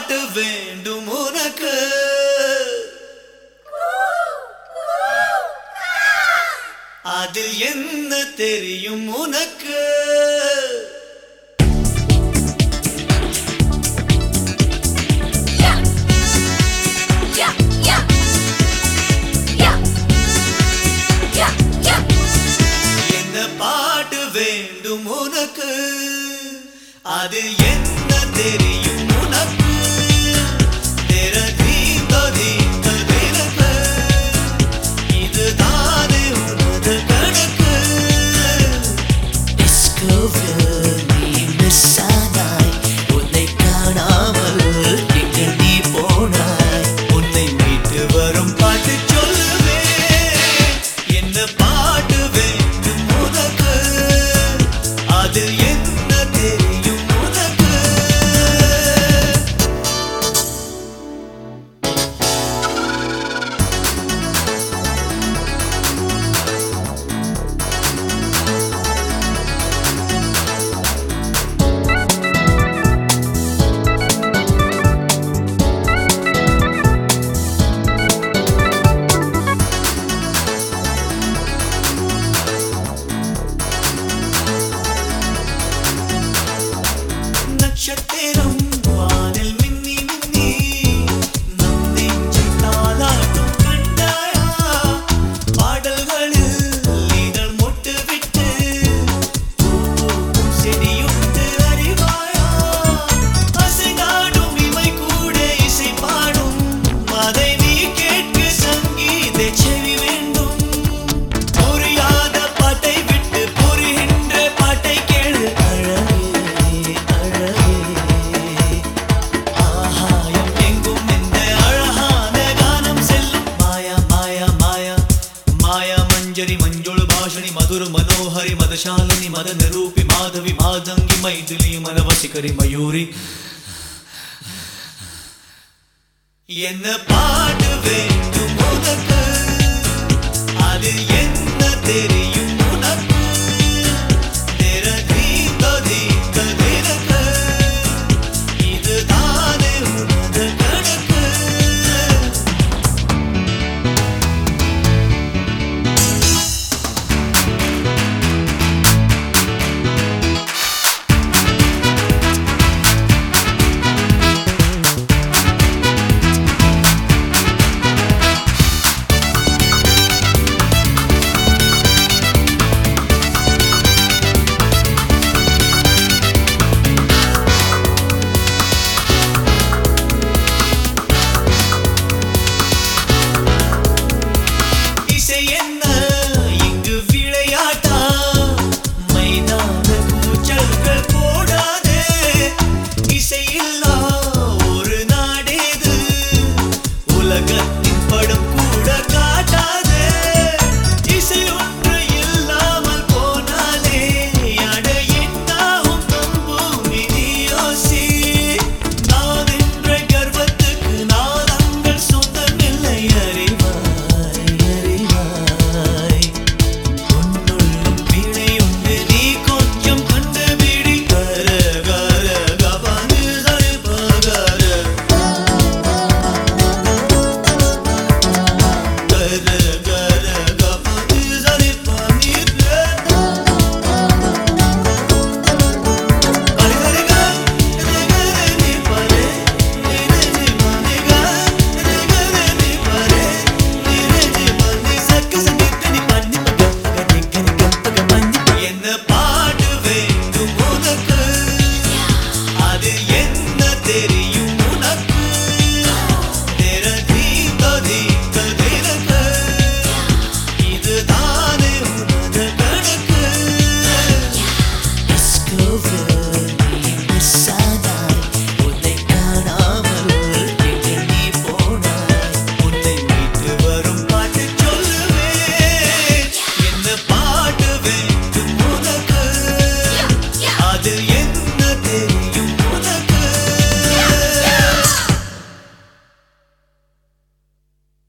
பாட்டு வேண்டும் உனக்கு அதில் என்ன தெரியும் உனக்கு Yeah. Yeah, yeah. Yeah. Yeah, yeah. என்ன பாட்டு வேண்டும் உனக்கு அதில் என்ன தெரியும் உனக்கு தெர தீந்த தீந்த விளக்கு இதுதானே உனது கணக்கு டிஸ்கவர் நீ மிஸ் ஆனாய் உன்னை காணாமல் எங்கே நீ போனாய் உன்னை மீட்டு வரும் பாட்டு சொல்லுவே என்ன பாட்டு வேண்டும் உனக்கு அதில் என்ன தெரியும் உனக்கு நட்சத்திரம் வானில் மின்னி மின்னி நம் நெஞ்சை தாலாட்டும் கண்டாயா பாடல்களில் இதழ் மொட்டு விட்டு பூக்கும் செடியுண்டு அறிவாயா அசைந்தாடும் இமை கூட இசை பாடும் அதை நீ கேட்க சங்கீத செவி வேண்டும் புரியாத பாட்டை விட்டு புரிகின்ற பாட்டை கேளு அழகே அழகே ஆகாயம் எங்கும் இந்த அழகான கானம் செல்லும் மாயா மாயா மாயா மாயா மஞ்சரி மஞ்சுளு பாஷணி மதுர மனோஹரி மதசாலினி மத நிரூபி மாதவி மாதங்கி மைதிலி மனவசிகரி மயூரி என்ன பாட்டு வேண்டும்